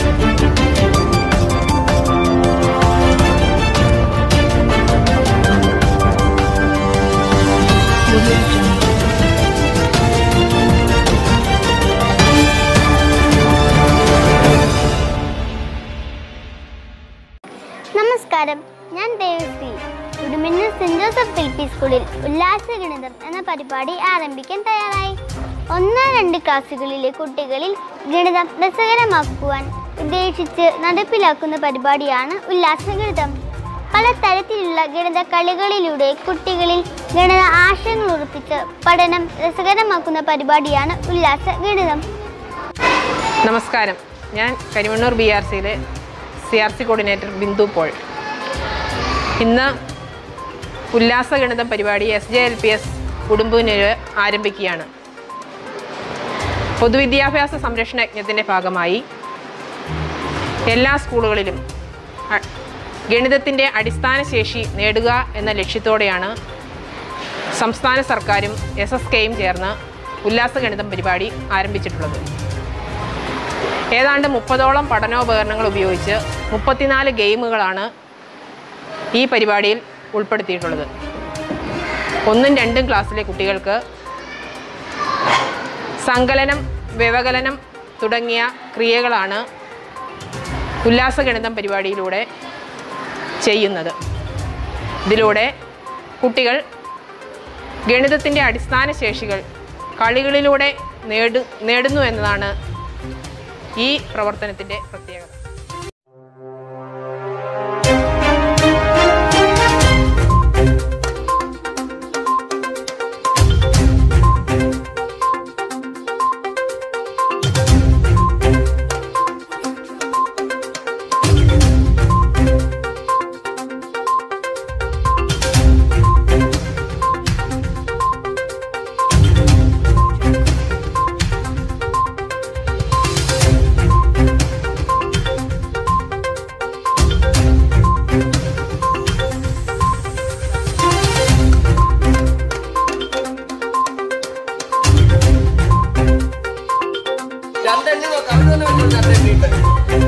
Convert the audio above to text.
നമസ്കാരം ഞാൻ ദേവശ്രീ ഉടുമിന്ന് സെന്റ് ജോസഫ് എൽ പി സ്കൂളിൽ ഉല്ലാസ ഗണിതം എന്ന പരിപാടി ആരംഭിക്കാൻ തയ്യാറായി ഒന്ന് രണ്ട് ക്ലാസ്സുകളിലെ കുട്ടികളിൽ ഗണിതം രസകരമാക്കുവാൻ ഉദ്ദേശിച്ച് നടപ്പിലാക്കുന്ന പരിപാടിയാണ് ഉല്ലാസ ഗണിതം പല തരത്തിലുള്ള ഗണിത കളികളിലൂടെ കുട്ടികളിൽ ഗണിത ആശയങ്ങൾ ഉറപ്പിച്ച് പഠനം രസകരമാക്കുന്ന പരിപാടിയാണ് ഉല്ലാസ ഗണിതം നമസ്കാരം ഞാൻ കരിമണ്ണൂർ ബി ആർ സിയിലെ C R C coordinator Bindu Paul ഇന്ന് ഉല്ലാസ ഗണിതം പരിപാടി S J L P S ഉടുമ്പൂരിൽ ആരംഭിക്കുകയാണ് പൊതുവിദ്യാഭ്യാസ സംരക്ഷണ യജ്ഞത്തിൻ്റെ ഭാഗമായി എല്ലാ സ്കൂളുകളിലും അ- ഗണിതത്തിൻ്റെ അടിസ്ഥാന ശേഷി നേടുക എന്ന ലക്ഷ്യത്തോടെയാണ് സംസ്ഥാന സർക്കാരും എസ് എസ് കെയും ചേർന്ന് ഉല്ലാസ ഗണിതം പരിപാടി ആരംഭിച്ചിട്ടുള്ളത് ഏതാണ്ട് മുപ്പതോളം പഠനോപകരണങ്ങൾ ഉപയോഗിച്ച് മുപ്പത്തിനാല് ഗെയിമുകളാണ് ഈ പരിപാടിയിൽ ഉൾപ്പെടുത്തിയിട്ടുള്ളത് ഒന്നും രണ്ടും ക്ലാസ്സിലെ കുട്ടികൾക്ക് സങ്കലനം വ്യവകലനം തുടങ്ങിയ ക്രിയകളാണ് ഉല്ലാസഗണിതം പരിപാടിയിലൂടെ ചെയ്യുന്നത് ഇതിലൂടെ കുട്ടികൾ ഗണിതത്തിൻ്റെ അടിസ്ഥാന ശേഷികൾ കളികളിലൂടെ നേടു നേടുന്നു എന്നതാണ് ഈ പ്രവർത്തനത്തിൻ്റെ പ്രത്യേകത രണ്ടെണ്ണി നോക്കാം അവിടെ തന്നെ വെച്ചോ, രണ്ടെണ്ണിട്ട്